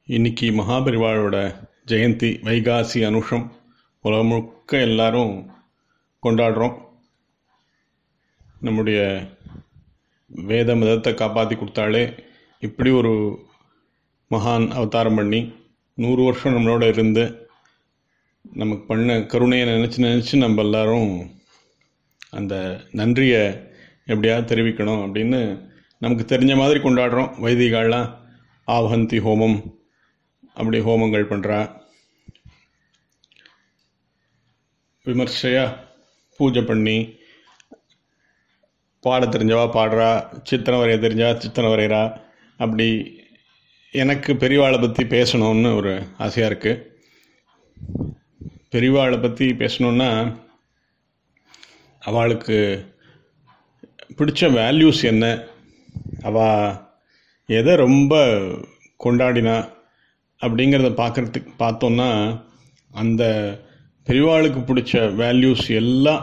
இன்னைக்கு மகாபரிவாளோட ஜெயந்தி வைகாசி அனுஷம் உலகம் முழுக்க எல்லாரும் கொண்டாடுறோம் நம்முடைய வேத மதத்தை காப்பாற்றி கொடுத்தாலே இப்படி ஒரு மகான் அவதாரம் பண்ணி நூறு வருஷம் நம்மளோட இருந்து நமக்கு பண்ண கருணையை நினச்சி நினச்சி நம்ம எல்லாரும் அந்த நன்றியை எப்படியாவது தெரிவிக்கணும் அப்படின்னு நமக்கு தெரிஞ்ச மாதிரி கொண்டாடுறோம் வைதிகாலாம் ஆவஹந்தி ஹோமம் அப்படி ஹோமங்கள் பண்ணுறா விமர்சையாக பூஜை பண்ணி பாட தெரிஞ்சவா பாடுறா சித்திரம் வரைய தெரிஞ்சா சித்திரம் வரைகிறா அப்படி எனக்கு பெரியவாளை பற்றி பேசணும்னு ஒரு ஆசையாக இருக்குது பெரியவாளை பற்றி பேசணுன்னா அவளுக்கு பிடிச்ச வேல்யூஸ் என்ன அவள் எதை ரொம்ப கொண்டாடினா அப்படிங்கிறத பார்க்குறதுக்கு பார்த்தோன்னா அந்த பெரியவாளுக்கு பிடிச்ச வேல்யூஸ் எல்லாம்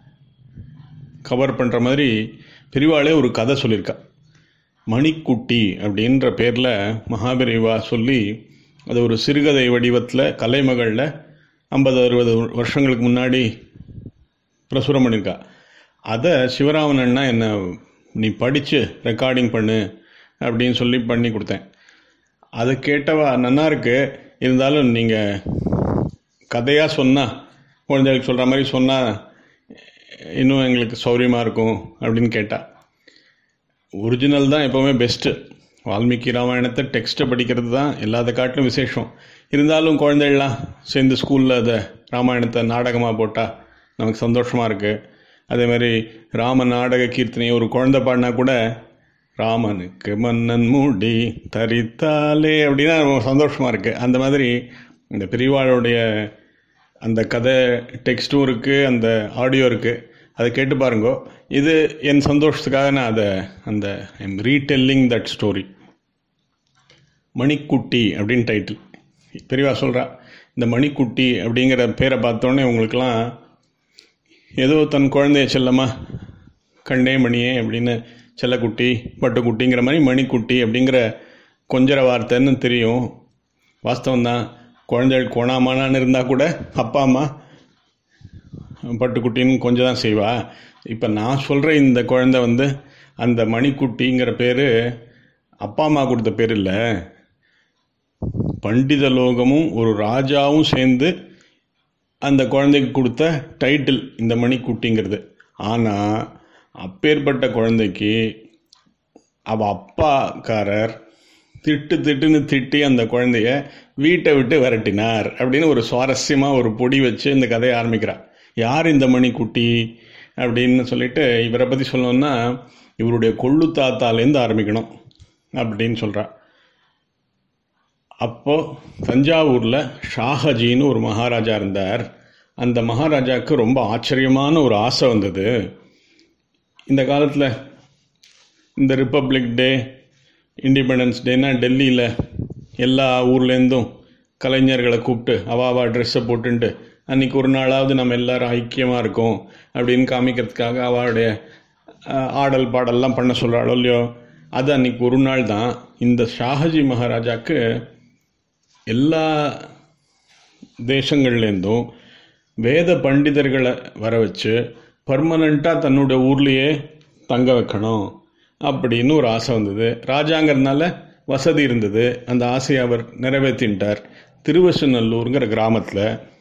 கவர் பண்ணுற மாதிரி பெரியவாளே ஒரு கதை சொல்லியிருக்கா மணிக்குட்டி அப்படின்ற பேரில் மகாபெரிவா சொல்லி அது ஒரு சிறுகதை வடிவத்தில் கலைமகளில் ஐம்பது அறுபது வருஷங்களுக்கு முன்னாடி பிரசுரம் பண்ணியிருக்கா அதை சிவராமன் அண்ணா என்னை நீ படித்து ரெக்கார்டிங் பண்ணு அப்படின்னு சொல்லி பண்ணி கொடுத்தேன் அதை கேட்டவா நன்னா இருக்கு இருந்தாலும் நீங்கள் கதையாக சொன்னால் குழந்தைகளுக்கு சொல்கிற மாதிரி சொன்னால் இன்னும் எங்களுக்கு சௌரியமாக இருக்கும் அப்படின்னு கேட்டா ஒரிஜினல் தான் எப்போவுமே பெஸ்ட்டு வால்மீகி ராமாயணத்தை டெக்ஸ்ட்டை படிக்கிறது தான் எல்லாத்த காட்டிலும் விசேஷம் இருந்தாலும் குழந்தைகள்லாம் சேர்ந்து ஸ்கூலில் அதை ராமாயணத்தை நாடகமாக போட்டால் நமக்கு சந்தோஷமாக இருக்குது அதே மாதிரி ராம நாடக கீர்த்தனை ஒரு குழந்தை பாடினா கூட ராமனுக்கு மன்னன் மூடி தரித்தாலே அப்படின்னா ரொம்ப சந்தோஷமாக இருக்குது அந்த மாதிரி இந்த பெரியவாளுடைய அந்த கதை டெக்ஸ்ட்டும் இருக்குது அந்த ஆடியோ இருக்குது அதை கேட்டு பாருங்கோ இது என் சந்தோஷத்துக்காக நான் அதை அந்த I'm retelling that story Manikutti அப்படின்னு டைட்டில் பெரியவா சொல்கிறா இந்த மணிக்குட்டி அப்படிங்கிற பேரை பார்த்தோன்னே உங்களுக்கெல்லாம் ஏதோ தன் குழந்தைய செல்லமா கண்ணே மணியே அப்படின்னு செல்லக்குட்டி பட்டுக்குட்டிங்கிற மாதிரி மணிக்குட்டி அப்படிங்கிற கொஞ்சர வார்த்தைன்னு தெரியும் வாஸ்தவம் தான் குழந்தைகள் கோணாமானான்னு இருந்தால் கூட அப்பா அம்மா பட்டுக்குட்டின்னு கொஞ்சம் தான் செய்வா இப்போ நான் சொல்கிற இந்த குழந்தை வந்து அந்த மணிக்குட்டிங்கிற பேர் அப்பா அம்மா கொடுத்த பேர் இல்லை பண்டித லோகமும் ஒரு ராஜாவும் சேர்ந்து அந்த குழந்தைக்கு கொடுத்த டைட்டில் இந்த மணிக்குட்டிங்கிறது ஆனால் அப்பேற்பட்ட குழந்தைக்கு அவள் அப்பாக்காரர் திட்டு திட்டுன்னு திட்டி அந்த குழந்தைய வீட்டை விட்டு விரட்டினார் அப்படின்னு ஒரு சுவாரஸ்யமாக ஒரு பொடி வச்சு இந்த கதையை ஆரம்பிக்கிறார் யார் இந்த மணிக்குட்டி அப்படின்னு சொல்லிட்டு இவரை பற்றி சொல்லணும்னா இவருடைய கொள்ளு தாத்தாலேருந்து ஆரம்பிக்கணும் அப்படின்னு சொல்கிறா அப்போது தஞ்சாவூரில் ஷாஹஜின்னு ஒரு மகாராஜா இருந்தார் அந்த மகாராஜாவுக்கு ரொம்ப ஆச்சரியமான ஒரு ஆசை வந்தது இந்த காலத்தில் இந்த ரிப்பப்ளிக் டே இண்டிபெண்டன்ஸ் டேனா டெல்லியில் எல்லா ஊர்லேருந்தும் கலைஞர்களை கூப்பிட்டு அவாவா ட்ரெஸ்ஸை போட்டுன்ட்டு அன்றைக்கி ஒரு நாளாவது நம்ம எல்லாரும் ஐக்கியமாக இருக்கோம் அப்படின்னு காமிக்கிறதுக்காக அவளுடைய ஆடல் பாடல்லாம் பண்ண சொல்கிறாளோ இல்லையோ அது அன்றைக்கி ஒரு நாள் தான் இந்த ஷாஹஜி மகாராஜாவுக்கு எல்லா தேசங்கள்லேருந்தும் வேத பண்டிதர்களை வர வச்சு பர்மனண்ட்டாக தன்னுடைய ஊர்லேயே தங்க வைக்கணும் அப்படின்னு ஒரு ஆசை வந்தது ராஜாங்கிறதுனால வசதி இருந்தது அந்த ஆசையை அவர் நிறைவேற்றின்ட்டார் திருவசநல்லூருங்கிற கிராமத்தில்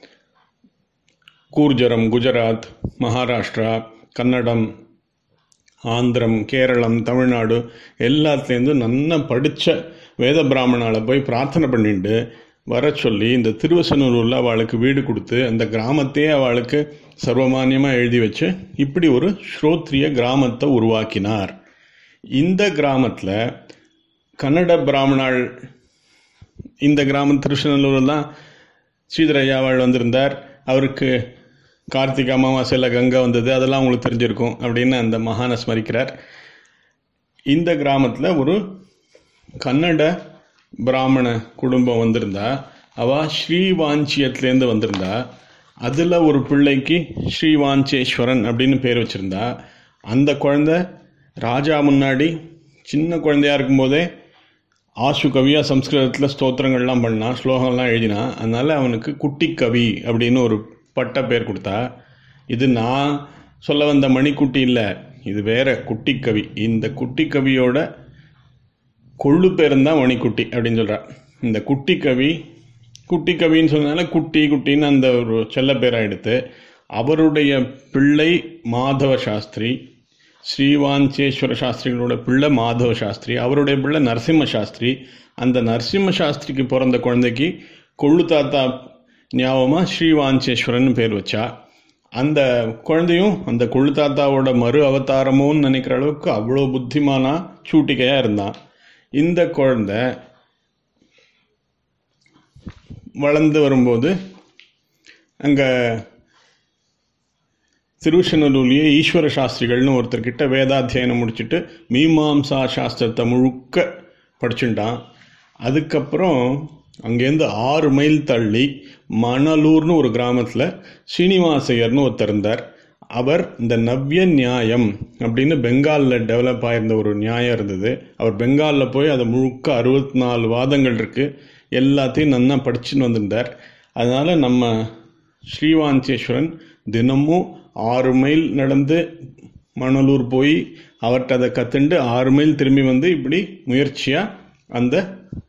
கூர்ஜரம் குஜராத் மகாராஷ்டிரா கன்னடம் ஆந்திரம் கேரளம் தமிழ்நாடு எல்லாத்துலேருந்தும் நல்லா படித்த வேத பிராமணால போய் பிரார்த்தனை பண்ணிட்டு வர சொல்லி இந்த திருவசனூரில் அவளுக்கு வீடு கொடுத்து அந்த கிராமத்தையே அவளுக்கு சர்வமானியமாக எழுதி வச்சு இப்படி ஒரு ஸ்ரோத்ரிய கிராமத்தை உருவாக்கினார் இந்த கிராமத்தில் கன்னட பிராமணாள் இந்த கிராமம் திருச்செநல்லூரில் தான் ஸ்ரீதரையாவாள் வந்திருந்தார் அவருக்கு கார்த்திகை அமாவாசையில் கங்கை வந்தது அதெல்லாம் உங்களுக்கு தெரிஞ்சிருக்கும் அப்படின்னு அந்த மகானை ஸ்மரிக்கிறார் இந்த கிராமத்தில் ஒரு கன்னட பிராமண குடும்பம் வந்திருந்தா அவள் ஸ்ரீவாஞ்சியத்துலேருந்து வந்திருந்தா அதில் ஒரு பிள்ளைக்கு ஸ்ரீவாஞ்சேஸ்வரன் அப்படின்னு பேர் வச்சுருந்தா அந்த குழந்த ராஜா முன்னாடி சின்ன குழந்தையா இருக்கும்போதே ஆசு கவியாக சம்ஸ்கிருதத்தில் ஸ்தோத்திரங்கள்லாம் பண்ணான் ஸ்லோகம்லாம் எழுதினான் அதனால் அவனுக்கு குட்டி கவி அப்படின்னு ஒரு பட்ட பேர் கொடுத்தா இது நான் சொல்ல வந்த மணிக்குட்டி இல்லை இது வேற குட்டி கவி இந்த குட்டி கவியோட கொள்ளு பேருந்தான் மணிக்குட்டி அப்படின்னு சொல்கிறா இந்த குட்டி கவி குட்டி கவின்னு சொன்னனால குட்டி குட்டின்னு அந்த ஒரு செல்ல பேராக எடுத்து அவருடைய பிள்ளை மாதவ சாஸ்திரி ஸ்ரீவாஞ்சேஸ்வர சாஸ்திரிகளோட பிள்ளை மாதவ சாஸ்திரி அவருடைய பிள்ளை நரசிம்ம சாஸ்திரி அந்த நரசிம்ம சாஸ்திரிக்கு பிறந்த குழந்தைக்கு கொள்ளு தாத்தா ஞாபகமாக ஸ்ரீவாஞ்சேஸ்வரன் பேர் வச்சா அந்த குழந்தையும் அந்த கொள்ளு தாத்தாவோட மறு அவதாரமோன்னு நினைக்கிற அளவுக்கு அவ்வளோ புத்திமானா சூட்டிக்கையாக இருந்தான் இந்த குழந்தை வளர்ந்து வரும்போது அங்கே திருச்செந்தூர்லேயே ஈஸ்வர சாஸ்திரிகள்னு ஒருத்தர்கிட்ட வேதாத்தியனம் முடிச்சுட்டு மீமாம்சா சாஸ்திரத்தை முழுக்க படிச்சுட்டான் அதுக்கப்புறம் அங்கேருந்து ஆறு மைல் தள்ளி மணலூர்னு ஒரு கிராமத்தில் ஸ்ரீனிவாசையர்னு ஒருத்தர் இருந்தார் அவர் இந்த நவ்ய நியாயம் அப்படின்னு பெங்காலில் டெவலப் ஆயிருந்த ஒரு நியாயம் இருந்தது அவர் பெங்காலில் போய் அதை முழுக்க அறுபத்தி நாலு வாதங்கள் இருக்குது எல்லாத்தையும் நன்னா படிச்சுன்னு வந்திருந்தார் அதனால் நம்ம ஸ்ரீவாஞ்சேஸ்வரன் தினமும் ஆறு மைல் நடந்து மணலூர் போய் அவர்கிட்ட அதை கற்றுண்டு ஆறு மைல் திரும்பி வந்து இப்படி முயற்சியாக அந்த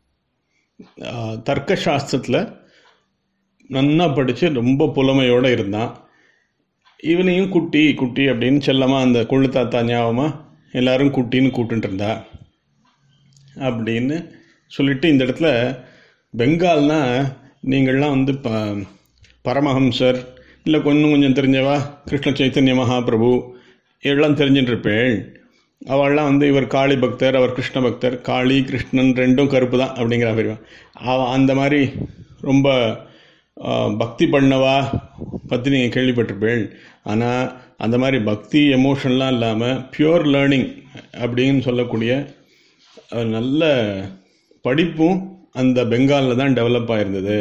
தர்க்க சாஸ்திரத்தில் நன்னா படித்து ரொம்ப புலமையோடு இருந்தான் இவனையும் குட்டி குட்டி அப்படின்னு செல்லமாக அந்த கொள்ளு தாத்தா ஞாபகமாக எல்லாரும் குட்டின்னு கூப்பிட்டு இருந்தா அப்படின்னு சொல்லிட்டு இந்த இடத்துல பெங்கால்னா நீங்கள்லாம் வந்து ப பரமஹம்சர் இல்லை கொஞ்சம் கொஞ்சம் தெரிஞ்சவா கிருஷ்ண சைத்தன்ய மகாபிரபு இதெல்லாம் தெரிஞ்சுட்டுருப்பேள் அவள்லாம் வந்து இவர் காளி பக்தர் அவர் கிருஷ்ண பக்தர் காளி கிருஷ்ணன் ரெண்டும் கருப்பு தான் அப்படிங்கிற மாதிரி அவ அந்த மாதிரி ரொம்ப பக்தி பண்ணவா பற்றி நீங்கள் கேள்விப்பட்டிருப்பேள் ஆனால் அந்த மாதிரி பக்தி எமோஷன்லாம் இல்லாமல் பியூர் லேர்னிங் அப்படின்னு சொல்லக்கூடிய நல்ல படிப்பும் அந்த பெங்காலில் தான் டெவலப் ஆயிருந்தது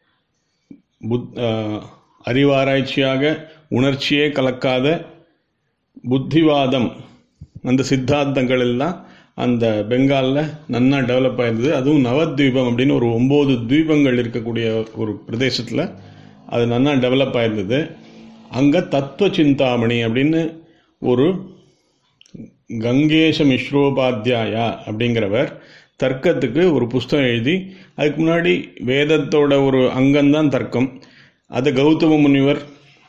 புத் அறிவாராய்ச்சியாக உணர்ச்சியே கலக்காத புத்திவாதம் அந்த சித்தாந்தங்கள் எல்லாம் அந்த பெங்காலில் நன்னா டெவலப் ஆயிருந்தது அதுவும் நவத்வீபம் அப்படின்னு ஒரு ஒம்பது தீபங்கள் இருக்கக்கூடிய ஒரு பிரதேசத்தில் அது நன்னா டெவலப் ஆயிருந்தது அங்கே தத்துவ சிந்தாமணி அப்படின்னு ஒரு கங்கேஷ மிஸ்ரோபாத்தியாயா அப்படிங்கிறவர் தர்க்கத்துக்கு ஒரு புஸ்தகம் எழுதி அதுக்கு முன்னாடி வேதத்தோட ஒரு அங்கம்தான் தர்க்கம் அதை கௌதம முனிவர்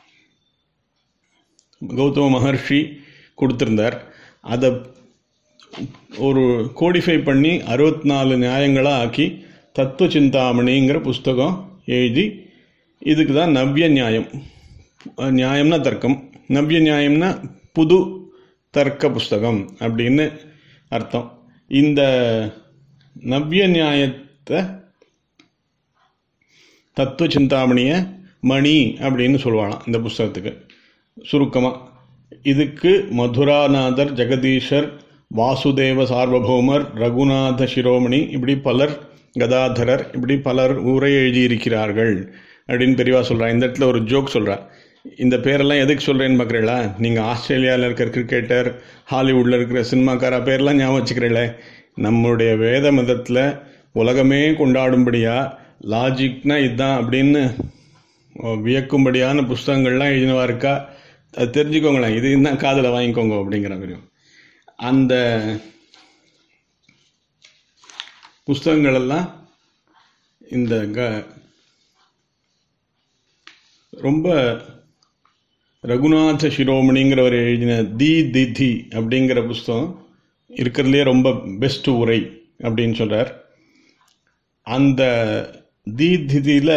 கௌதம மகர்ஷி கொடுத்துருந்தார் அதை ஒரு கோடிஃபை பண்ணி அறுபத்தி நாலு நியாயங்களாக ஆக்கி தத்துவ சிந்தாமணிங்கிற புஸ்தகம் எழுதி இதுக்கு தான் நவ்ய நியாயம் நியாயம்னா தர்க்கம் நவ்ய நியாயம்னா புது தர்க்க புஸ்தகம் அப்படின்னு அர்த்தம் இந்த நவ்ய நியாயத்தை தத்துவ சிந்தாமணிய மணி அப்படின்னு சொல்லுவாளாம் இந்த புஸ்தகத்துக்கு சுருக்கமாக இதுக்கு மதுராநாதர் ஜெகதீஷர் வாசுதேவ சார்வபௌமர் ரகுநாத சிரோமணி இப்படி பலர் கதாதரர் இப்படி பலர் உரை எழுதியிருக்கிறார்கள் அப்படின்னு பெரியவா சொல்கிறா இந்த இடத்துல ஒரு ஜோக் சொல்கிறா இந்த பேரெல்லாம் எதுக்கு சொல்கிறேன்னு பார்க்குறீங்களா நீங்கள் ஆஸ்திரேலியாவில் இருக்கிற கிரிக்கெட்டர் ஹாலிவுட்டில் இருக்கிற சினிமாக்காரா பேர்லாம் ஞாபகம் வச்சுக்கிறீங்களே நம்முடைய வேத மதத்தில் உலகமே கொண்டாடும்படியாக லாஜிக்னா இதுதான் அப்படின்னு வியக்கும்படியான புஸ்தகங்கள்லாம் எழுதினவா இருக்கா அது தெரிஞ்சுக்கோங்களேன் இது தான் காதில் வாங்கிக்கோங்க அப்படிங்கிற மாதிரி அந்த புஸ்தகங்களெல்லாம் இந்த க ரொம்ப ரகுநாத சிரோமணிங்கிறவர் எழுதின தி திதி அப்படிங்கிற புஸ்தகம் இருக்கிறதுலே ரொம்ப பெஸ்ட் உரை அப்படின்னு சொல்கிறார் அந்த தி திதியில்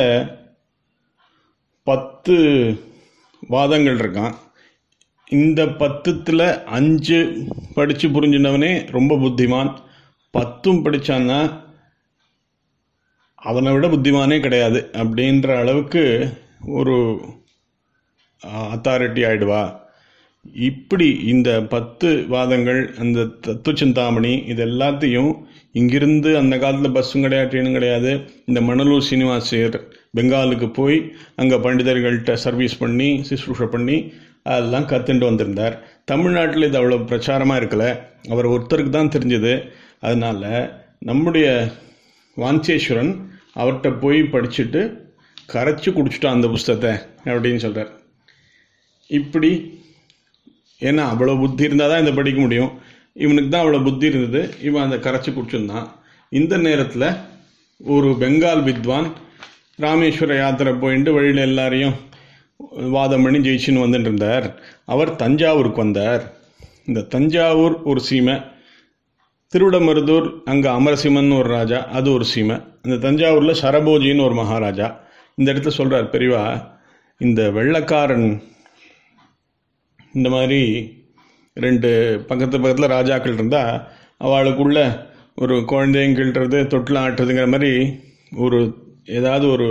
பத்து வாதங்கள் இருக்கான் இந்த பத்துத்தில் அஞ்சு படித்து புரிஞ்சினவனே ரொம்ப புத்திமான் பத்தும் படித்தான்னா அவனை விட புத்திமானே கிடையாது அப்படின்ற அளவுக்கு ஒரு அத்தாரிட்டி ஆயிடுவா இப்படி இந்த பத்து வாதங்கள் அந்த தத்துவ சிந்தாமணி இது எல்லாத்தையும் இங்கிருந்து அந்த காலத்தில் பஸ்ஸும் கிடையாது ட்ரெயினும் கிடையாது இந்த மணலூர் சீனிவாசர் பெங்காலுக்கு போய் அங்கே பண்டிதர்கள்ட்ட சர்வீஸ் பண்ணி சிசுரூஷை பண்ணி அதெல்லாம் கற்றுண்டு வந்திருந்தார் தமிழ்நாட்டில் இது அவ்வளோ பிரச்சாரமாக இருக்கல அவர் ஒருத்தருக்கு தான் தெரிஞ்சது அதனால் நம்முடைய வாஞ்சேஸ்வரன் அவர்கிட்ட போய் படிச்சுட்டு கரைச்சி குடிச்சிட்டான் அந்த புஸ்தகத்தை அப்படின்னு சொல்கிறார் இப்படி ஏன்னா அவ்வளோ புத்தி இருந்தால் தான் இதை படிக்க முடியும் இவனுக்கு தான் அவ்வளோ புத்தி இருந்தது இவன் அந்த கரைச்சி குடிச்சிருந்தான் இந்த நேரத்தில் ஒரு பெங்கால் வித்வான் ராமேஸ்வர யாத்திரை போயிட்டு வழியில் எல்லாரையும் வாதம் பண்ணி ஜெயிச்சுன்னு வந்துட்டு இருந்தார் அவர் தஞ்சாவூருக்கு வந்தார் இந்த தஞ்சாவூர் ஒரு சீமை திருவிடமருதூர் அங்கே அமரசிம்மன் ஒரு ராஜா அது ஒரு சீமை இந்த தஞ்சாவூரில் சரபோஜின்னு ஒரு மகாராஜா இந்த இடத்துல சொல்கிறார் பெரியவா இந்த வெள்ளக்காரன் இந்த மாதிரி ரெண்டு பக்கத்து பக்கத்தில் ராஜாக்கள் இருந்தால் அவளுக்குள்ள ஒரு குழந்தைங்கள்ன்றது தொட்டில் ஆட்டுறதுங்கிற மாதிரி ஒரு ஏதாவது ஒரு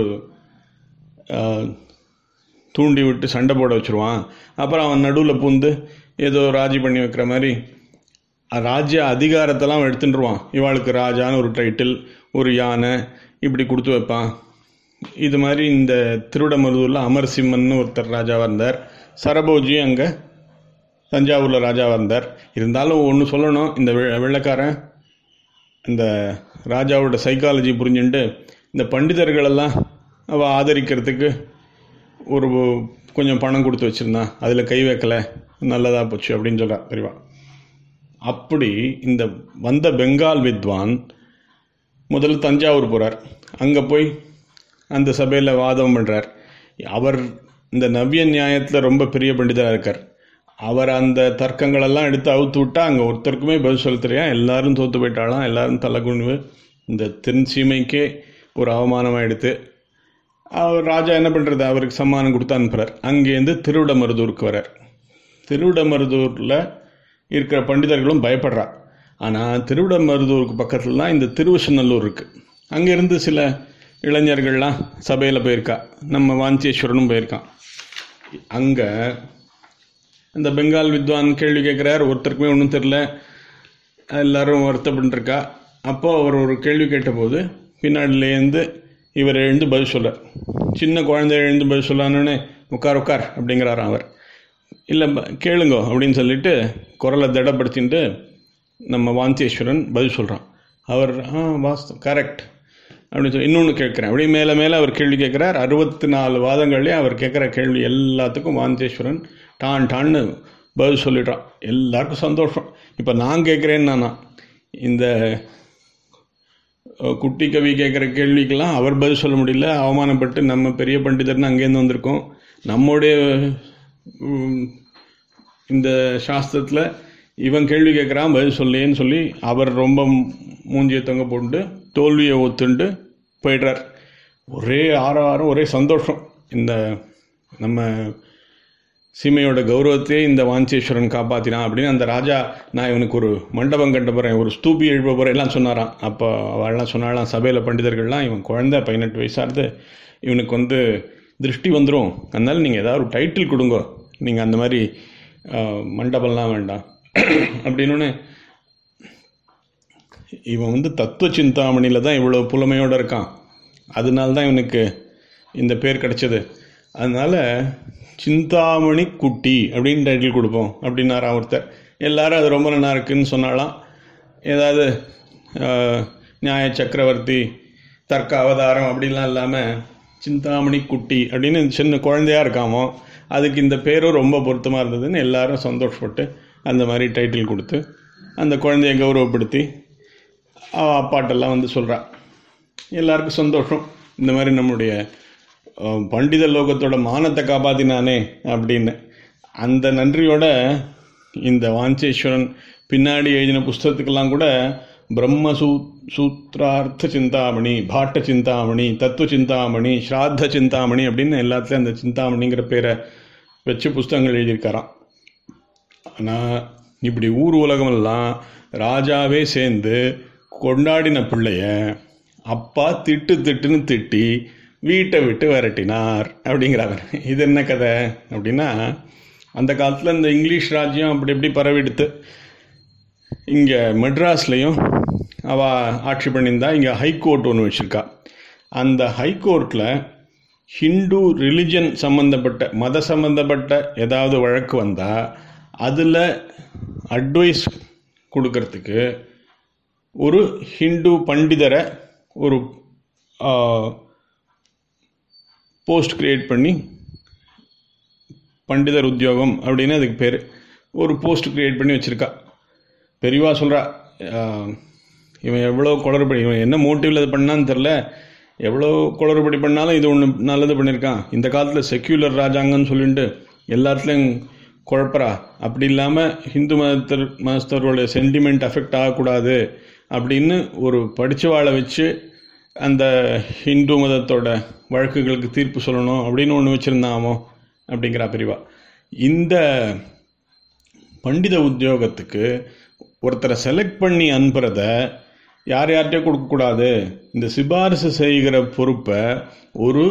தூண்டி விட்டு சண்டை போட வச்சுருவான் அப்புறம் அவன் நடுவில் பூந்து ஏதோ ராஜி பண்ணி வைக்கிற மாதிரி ராஜ்ய அதிகாரத்தெல்லாம் எடுத்துட்டுருவான் இவாளுக்கு ராஜான்னு ஒரு டைட்டில் ஒரு யானை இப்படி கொடுத்து வைப்பான் இது மாதிரி இந்த திருவிடமருதூரில் அமர்சிம்மன் ஒருத்தர் ராஜாவாக இருந்தார் சரபோஜி அங்கே தஞ்சாவூரில் ராஜாவாக இருந்தார் இருந்தாலும் ஒன்று சொல்லணும் இந்த வெள்ளக்காரன் இந்த ராஜாவோட சைக்காலஜி புரிஞ்சுட்டு இந்த பண்டிதர்களெல்லாம் அவள் ஆதரிக்கிறதுக்கு ஒரு கொஞ்சம் பணம் கொடுத்து வச்சுருந்தான் அதில் கை வைக்கலை நல்லதாக போச்சு அப்படின்னு சொல்கிறார் பெரியவா அப்படி இந்த வந்த பெங்கால் வித்வான் முதல்ல தஞ்சாவூர் போகிறார் அங்கே போய் அந்த சபையில் வாதம் பண்ணுறார் அவர் இந்த நவ்ய நியாயத்தில் ரொம்ப பெரிய பண்டிதராக இருக்கார் அவர் அந்த தர்க்கங்களெல்லாம் எடுத்து அவுத்து விட்டா அங்கே ஒருத்தருக்குமே பதில் சொல்ல தெரியும் எல்லாரும் தோற்று போயிட்டாலாம் எல்லாரும் தலைகுனிவு இந்த தென் சீமைக்கே ஒரு அவமானமாக எடுத்து அவர் ராஜா என்ன பண்ணுறது அவருக்கு சம்மானம் கொடுத்து அனுப்புகிறார் அங்கேருந்து திருவிடமருதூருக்கு வரார் திருவிடமருதூரில் இருக்கிற பண்டிதர்களும் பயப்படுறா ஆனால் திருவிடமருதூருக்கு பக்கத்தில் தான் இந்த திருவசநல்லூர் இருக்குது அங்கேருந்து சில இளைஞர்கள்லாம் சபையில் போயிருக்கா நம்ம வாஞ்சேஸ்வரனும் போயிருக்கான் அங்கே இந்த பெங்கால் வித்வான் கேள்வி கேட்குறார் ஒருத்தருக்குமே ஒன்றும் தெரில எல்லாரும் வருத்தப்பட்டுருக்கா அப்போது அவர் ஒரு கேள்வி கேட்டபோது பின்னாடிலேருந்து இவர் எழுந்து பதில் சொல்கிறார் சின்ன குழந்தை எழுந்து பதில் சொல்லானே உட்கார் உட்கார் அப்படிங்கிறாராம் அவர் இல்லை கேளுங்கோ அப்படின்னு சொல்லிட்டு குரலை திடப்படுத்திட்டு நம்ம வாந்தேஸ்வரன் பதில் சொல்கிறான் அவர் ஆ வாஸ்து கரெக்ட் அப்படின்னு சொல்லி இன்னொன்று கேட்குறேன் அப்படியே மேலே மேலே அவர் கேள்வி கேட்குறார் அறுபத்தி நாலு வாதங்கள்லேயே அவர் கேட்குற கேள்வி எல்லாத்துக்கும் வாந்தேஸ்வரன் டான் டான்னு பதில் சொல்லிடுறான் எல்லாருக்கும் சந்தோஷம் இப்போ நான் கேட்குறேன்னு நானா இந்த குட்டி கவி கேட்குற கேள்விக்கெல்லாம் அவர் பதில் சொல்ல முடியல அவமானப்பட்டு நம்ம பெரிய பண்டிதர்னு அங்கேருந்து வந்திருக்கோம் நம்முடைய இந்த சாஸ்திரத்தில் இவன் கேள்வி கேட்குறான் பதில் சொல்லேன்னு சொல்லி அவர் ரொம்ப மூஞ்சியை தொங்க போட்டு தோல்வியை ஒத்துண்டு போயிடுறார் ஒரே ஆரவாரம் ஒரே சந்தோஷம் இந்த நம்ம சீமையோட கௌரவத்தையே இந்த வாஞ்சேஸ்வரன் காப்பாற்றினான் அப்படின்னு அந்த ராஜா நான் இவனுக்கு ஒரு மண்டபம் கட்ட போகிறேன் ஒரு ஸ்தூபி எழுப்ப போகிறேன் எல்லாம் சொன்னாராம் அப்போ அவள்லாம் சொன்னாலாம் சபையில் பண்டிதர்கள்லாம் இவன் குழந்தை பதினெட்டு வயசாகுது இவனுக்கு வந்து திருஷ்டி வந்துடும் அதனால நீங்கள் ஏதாவது ஒரு டைட்டில் கொடுங்க நீங்கள் அந்த மாதிரி மண்டபம்லாம் வேண்டாம் அப்படின்னு இவன் வந்து தத்துவ சிந்தாமணியில் தான் இவ்வளோ புலமையோடு இருக்கான் அதனால தான் இவனுக்கு இந்த பேர் கிடைச்சது அதனால் சிந்தாமணி குட்டி அப்படின்னு டைட்டில் கொடுப்போம் அப்படின்னாரா ஒருத்தர் எல்லாரும் அது ரொம்ப நல்லா இருக்குன்னு சொன்னாலாம் ஏதாவது நியாய சக்கரவர்த்தி தர்க்க அவதாரம் அப்படிலாம் இல்லாமல் சிந்தாமணி குட்டி அப்படின்னு சின்ன குழந்தையாக இருக்காமோ அதுக்கு இந்த பேரும் ரொம்ப பொருத்தமாக இருந்ததுன்னு எல்லாரும் சந்தோஷப்பட்டு அந்த மாதிரி டைட்டில் கொடுத்து அந்த குழந்தைய கௌரவப்படுத்தி அவள் அப்பாட்டெல்லாம் வந்து சொல்கிறான் எல்லாருக்கும் சந்தோஷம் இந்த மாதிரி நம்முடைய பண்டித லோகத்தோட மானத்தை காப்பாத்தினானே அப்படின்னு அந்த நன்றியோட இந்த வாஞ்சேஸ்வரன் பின்னாடி எழுதின புஸ்தகத்துக்கெல்லாம் கூட பிரம்ம சூ சூத்ரார்த்த சிந்தாமணி பாட்ட சிந்தாமணி தத்துவ சிந்தாமணி ஸ்ராத்த சிந்தாமணி அப்படின்னு எல்லாத்துலேயும் அந்த சிந்தாமணிங்கிற பேரை வச்சு புஸ்தகங்கள் எழுதியிருக்காராம் ஆனால் இப்படி ஊர் உலகமெல்லாம் ராஜாவே சேர்ந்து கொண்டாடின பிள்ளைய அப்பா திட்டு திட்டுன்னு திட்டி வீட்டை விட்டு விரட்டினார் அப்படிங்கிறாங்க இது என்ன கதை அப்படின்னா அந்த காலத்தில் இந்த இங்கிலீஷ் ராஜ்யம் அப்படி இப்படி பரவிடுத்து இங்கே மெட்ராஸ்லேயும் அவள் ஆட்சி பண்ணியிருந்தா இங்கே ஹைகோர்ட் ஒன்று வச்சுருக்கா அந்த ஹைகோர்ட்டில் ஹிந்து ரிலிஜன் சம்மந்தப்பட்ட மத சம்மந்தப்பட்ட ஏதாவது வழக்கு வந்தால் அதில் அட்வைஸ் கொடுக்கறதுக்கு ஒரு ஹிந்து பண்டிதரை ஒரு போஸ்ட் கிரியேட் பண்ணி பண்டிதர் உத்தியோகம் அப்படின்னு அதுக்கு பேர் ஒரு போஸ்ட் கிரியேட் பண்ணி வச்சுருக்கா பெரியவா சொல்கிறா இவன் எவ்வளோ குளறுபடி இவன் என்ன மோட்டிவில் இது பண்ணான்னு தெரில எவ்வளோ குளறுபடி பண்ணாலும் இது ஒன்று நல்லது பண்ணியிருக்கான் இந்த காலத்தில் செக்யூலர் ராஜாங்கன்னு சொல்லிட்டு எல்லாத்துலேயும் குழப்பறா அப்படி இல்லாமல் ஹிந்து மதத்தர் மதஸ்தரோட சென்டிமெண்ட் அஃபெக்ட் ஆகக்கூடாது அப்படின்னு ஒரு படித்தவாளை வச்சு அந்த ஹிந்து மதத்தோட வழக்குகளுக்கு தீர்ப்பு சொல்லணும் அப்படின்னு ஒன்று வச்சுருந்தாமோ அப்படிங்கிறா பிரிவா இந்த பண்டித உத்தியோகத்துக்கு ஒருத்தரை செலக்ட் பண்ணி அனுப்புறத யார் யார்கிட்டயும் கொடுக்கக்கூடாது இந்த சிபாரிசு செய்கிற பொறுப்பை ஒரு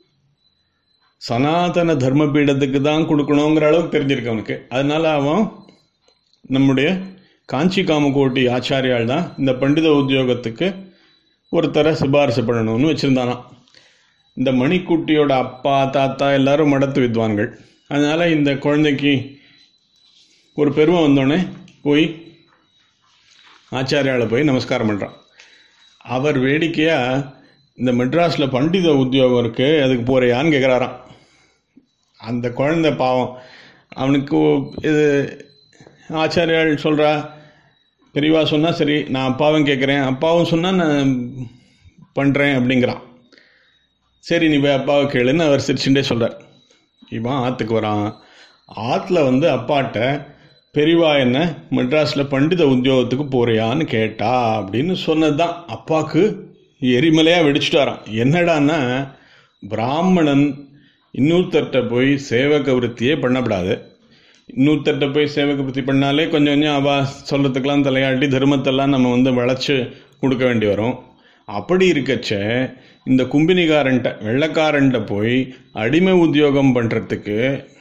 சனாதன தர்மபீடத்துக்கு தான் கொடுக்கணுங்கிற அளவுக்கு தெரிஞ்சிருக்கு அவனுக்கு அதனால அவன் நம்முடைய காஞ்சி காமகோட்டி ஆச்சாரியால் தான் இந்த பண்டித உத்தியோகத்துக்கு ஒருத்தரை சிபாரிசு பண்ணணும்னு வச்சுருந்தானாம் இந்த மணிக்குட்டியோட அப்பா தாத்தா எல்லாரும் மடத்து வித்வான்கள் அதனால் இந்த குழந்தைக்கு ஒரு பெருமை வந்தோடனே போய் ஆச்சாரியாவில் போய் நமஸ்காரம் பண்ணுறான் அவர் வேடிக்கையாக இந்த மெட்ராஸில் பண்டித உத்தியோகம் இருக்குது அதுக்கு போகிறையான்னு கேட்குறாராம் அந்த குழந்தை பாவம் அவனுக்கு இது ஆச்சாரியால் சொல்கிறா பெரியவா சொன்னால் சரி நான் அப்பாவும் கேட்குறேன் அப்பாவும் சொன்னால் நான் பண்ணுறேன் அப்படிங்கிறான் சரி நீ போய் அப்பாவை கேளுன்னு அவர் சிரிச்சுட்டே சொல்கிறார் இவன் ஆற்றுக்கு வரான் ஆற்றுல வந்து அப்பாட்ட பெரியவா என்ன மெட்ராஸில் பண்டித உத்தியோகத்துக்கு போறியான்னு கேட்டா அப்படின்னு சொன்னது தான் அப்பாவுக்கு எரிமலையாக வெடிச்சிட்டாராம் என்னடான்னா பிராமணன் இன்னொருத்தர்கிட்ட போய் சேவக விருத்தியே பண்ணப்படாது இன்னொருத்தர்கிட்ட போய் சேவக விருத்தி பண்ணாலே கொஞ்சம் கொஞ்சம் அவா சொல்கிறதுக்கெல்லாம் தலையாட்டி தர்மத்தெல்லாம் நம்ம வந்து வளைச்சு கொடுக்க வேண்டி வரும் அப்படி இருக்கச்ச இந்த கும்பினிகாரன்ட்ட வெள்ளக்காரன்ட்ட போய் அடிமை உத்தியோகம் பண்ணுறதுக்கு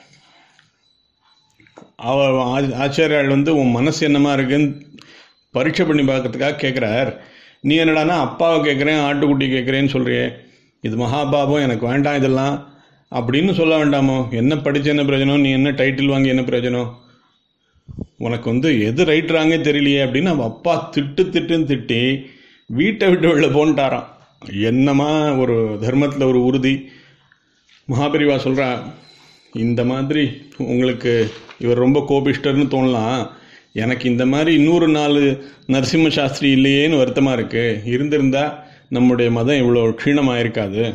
அவ ஆ- ஆச்சாரியால் வந்து உன் மனசு என்னமா இருக்குன்னு பரீட்சை பண்ணி பார்க்கறதுக்காக கேட்குறார் நீ என்னடான்னா அப்பாவை கேட்குறேன் ஆட்டுக்குட்டி கேட்குறேன்னு சொல்றியே இது மகாபாபம் எனக்கு வேண்டாம் இதெல்லாம் அப்படின்னு சொல்ல வேண்டாமோ என்ன படிச்ச என்ன பிரயோஜனம் நீ என்ன டைட்டில் வாங்கி என்ன பிரயோஜனம் உனக்கு வந்து எது ரைட்ராங்கே தெரியலையே அப்படின்னு அவன் அப்பா திட்டு திட்டுன்னு திட்டி வீட்டை விட்டு வெளில போன்ட்டாராம் என்னமா ஒரு தர்மத்தில் ஒரு உறுதி மகாபெரிவா சொல்கிறா இந்த மாதிரி உங்களுக்கு இவர் ரொம்ப கோபிஷ்டர்னு தோணலாம் எனக்கு இந்த மாதிரி இன்னொரு நாலு நரசிம்ம சாஸ்திரி இல்லையேன்னு வருத்தமாக இருக்குது இருந்திருந்தா நம்முடைய மதம் இவ்வளோ க்ஷீணமாக இருக்காது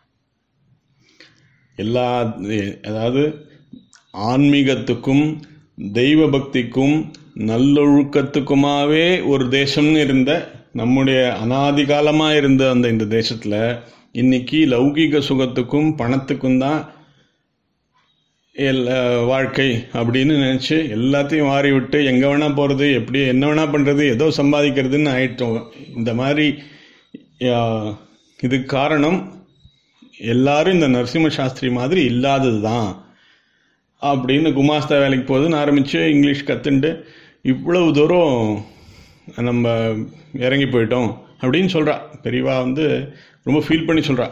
எல்லா அதாவது ஆன்மீகத்துக்கும் தெய்வ பக்திக்கும் நல்லொழுக்கத்துக்குமாவே ஒரு தேசம்னு இருந்த நம்முடைய அனாதி காலமாக இருந்த அந்த இந்த தேசத்தில் இன்னைக்கு லௌகீக சுகத்துக்கும் பணத்துக்கும் தான் எல்லா வாழ்க்கை அப்படின்னு நினச்சி எல்லாத்தையும் வாரி விட்டு எங்கே வேணால் போகிறது எப்படி என்ன வேணால் பண்ணுறது ஏதோ சம்பாதிக்கிறதுன்னு ஆயிட்டோம் இந்த மாதிரி ஆ, இதுக்கு காரணம் எல்லாரும் இந்த நரசிம்ம சாஸ்திரி மாதிரி இல்லாதது தான் அப்படின்னு குமாஸ்தா வேலைக்கு போகுதுன்னு ஆரம்பித்து இங்கிலீஷ் கற்றுண்டு இவ்வளவு தூரம் நம்ம இறங்கி போயிட்டோம் அப்படின்னு சொல்கிறா பெரியவா வந்து ரொம்ப ஃபீல் பண்ணி சொல்கிறா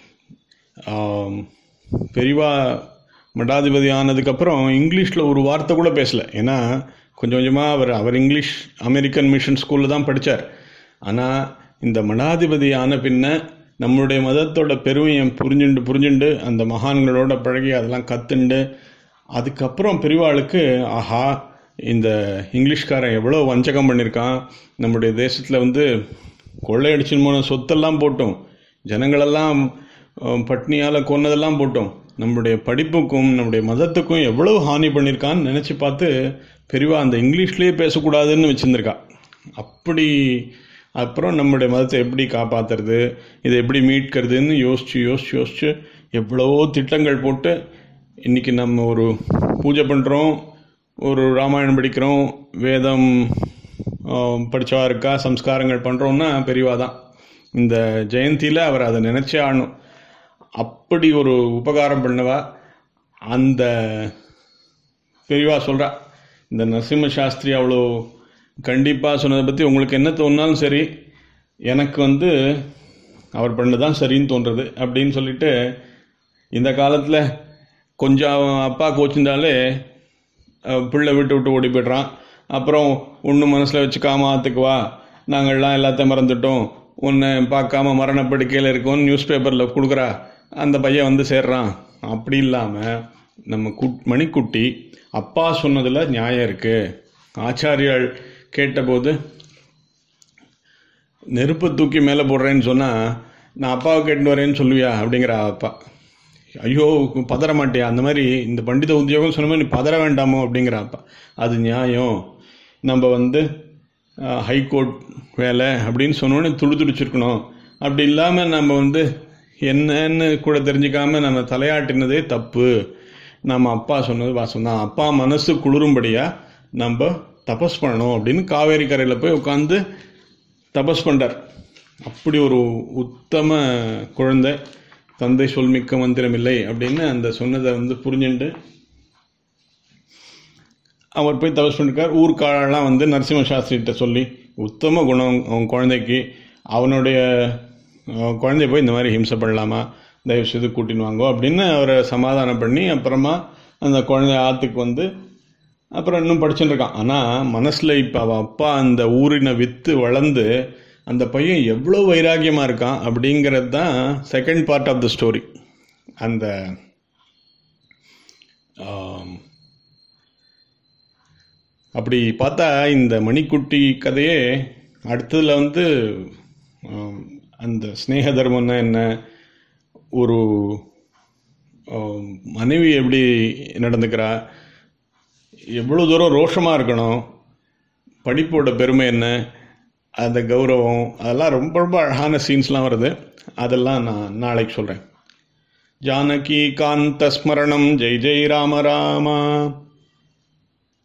பெரியவா மடாதிபதி ஆனதுக்கப்புறம் இங்கிலீஷில் ஒரு வார்த்தை கூட பேசல ஏன்னா கொஞ்சம் கொஞ்சமாக அவர் அவர் இங்கிலீஷ் அமெரிக்கன் மிஷன் ஸ்கூலில் தான் படித்தார் ஆனால் இந்த மடாதிபதி ஆன பின்ன நம்மளுடைய மதத்தோட பெருமையை புரிஞ்சுண்டு புரிஞ்சுண்டு அந்த மகான்களோட பழகி அதெல்லாம் கற்றுண்டு அதுக்கப்புறம் பெரியவாளுக்கு ஆஹா இந்த இங்கிலீஷ்காரன் எவ்வளோ வஞ்சகம் பண்ணியிருக்கான் நம்முடைய தேசத்தில் வந்து கொள்ளையடிச்சின்னு போன சொத்தெல்லாம் போட்டோம் ஜனங்களெல்லாம் அஹ், பட்னியால் கொன்னதெல்லாம் போட்டோம் நம்முடைய படிப்புக்கும் நம்முடைய மதத்துக்கும் எவ்வளவு ஹானி பண்ணியிருக்கான்னு நினச்சி பார்த்து பெரியவா அந்த இங்கிலீஷ்லேயே பேசக்கூடாதுன்னு வச்சுருந்துருக்கா அப்படி அப்புறம் நம்முடைய மதத்தை எப்படி காப்பாற்றுறது இதை எப்படி மீட்கிறதுன்னு யோசிச்சு யோசிச்சு யோசிச்சு எவ்வளவோ திட்டங்கள் போட்டு இன்றைக்கி நம்ம ஒரு பூஜை பண்ணுறோம் ஒரு ராமாயணம் படிக்கிறோம் வேதம் ஆஹ், படிச்சவா இருக்கா சம்ஸ்காரங்கள் பண்ணுறோம்னா பெரியவா தான் இந்த ஜெயந்தியில் அவர் அதை நினச்சே ஆடணும் அப்படி ஒரு உபகாரம் பண்ணவா அந்த பெரியவா சொல்கிறா இந்த நரசிம்ம சாஸ்திரி அவ்வளோ கண்டிப்பாக சொன்னதை பற்றி உங்களுக்கு என்ன தோணுனாலும் சரி எனக்கு வந்து அவர் பண்ணது தான் சரின்னு தோன்றுறது அப்படின்னு சொல்லிட்டு இந்த காலத்தில் கொஞ்சம் அவன் அப்பா கோச்சிருந்தாலே அஹ், பிள்ளை விட்டு விட்டு ஓடி போய்ட்றான் அப்புறம் ஒன்றும் மனசில் வச்சுக்காம ஆத்துக்கு வா நாங்கள்லாம் எல்லாத்தையும் மறந்துட்டோம் உன்னை பார்க்காம மரணப்படுக்கையில் இருக்கோம் நியூஸ் பேப்பரில் கொடுக்குறா அந்த பையன் வந்து சேர்றான் அப்படி இல்லாமல் நம்ம குட் மணிக்குட்டி அப்பா சொன்னதில் நியாயம் இருக்குது ஆச்சாரியால் கேட்டபோது நெருப்பு தூக்கி மேலே போடுறேன்னு சொன்னால் நான் அப்பாவை கேட்டு வரேன்னு சொல்லுவியா அப்படிங்கிற அப்பா ஐயோ பதற மாட்டியா அந்த மாதிரி இந்த பண்டித உத்தியோகம் சொன்ன மாதிரி நீ பதற வேண்டாமோ அப்படிங்கிற அப்பா அது நியாயம் நம்ம வந்து ஹைகோர்ட் வேலை அப்படின்னு சொன்னோன்னே துடி துடிச்சிருக்கணும் அப்படி இல்லாமல் நம்ம வந்து என்னன்னு கூட தெரிஞ்சுக்காம நம்ம தலையாட்டினதே தப்பு நம்ம அப்பா சொன்னது வாசம் தான் அப்பா மனசு குளிரும்படியாக நம்ம தபஸ் பண்ணணும் அப்படின்னு காவேரி கரையில் போய் உட்காந்து தபஸ் பண்ணுறார் அப்படி ஒரு உத்தம குழந்தை தந்தை சொல்மிக்க மந்திரம் இல்லை அப்படின்னு அந்த சொன்னதை வந்து புரிஞ்சுட்டு அவர் போய் தபஸ் பண்ணிருக்கார் ஊர்க்காரெல்லாம் வந்து நரசிம்ம சாஸ்திரிகிட்ட சொல்லி உத்தம குணம் அவன் குழந்தைக்கு அவனுடைய அவன் குழந்தைய போய் இந்த மாதிரி ஹிம்சை பண்ணலாமா தயவு செய்து கூட்டின்னு வாங்கோ அப்படின்னு அவரை சமாதானம் பண்ணி அப்புறமா அந்த குழந்தை ஆற்றுக்கு வந்து அப்புறம் இன்னும் படிச்சுட்டு இருக்கான் ஆனால் மனசில் இப்போ அவள் அப்பா அந்த ஊரினை விற்று வளர்ந்து அந்த பையன் எவ்வளோ வைராக்கியமாக இருக்கான் அப்படிங்கிறது தான் second part of the story அந்த அப்படி பார்த்தா இந்த மணிக்குட்டி கதையே அடுத்ததில் வந்து அந்த ஸ்னேக தர்மம்னா என்ன ஒரு மனைவி எப்படி நடந்துக்கிறா எவ்வளோ தூரம் ரோஷமாக இருக்கணும் படிப்போட பெருமை என்ன அந்த கௌரவம் அதெல்லாம் ரொம்ப ரொம்ப அழகான சீன்ஸ்லாம் வருது அதெல்லாம் நான் நாளைக்கு சொல்கிறேன் ஜானகி காந்த ஸ்மரணம் ஜெய் ஜெய் ராம ராமா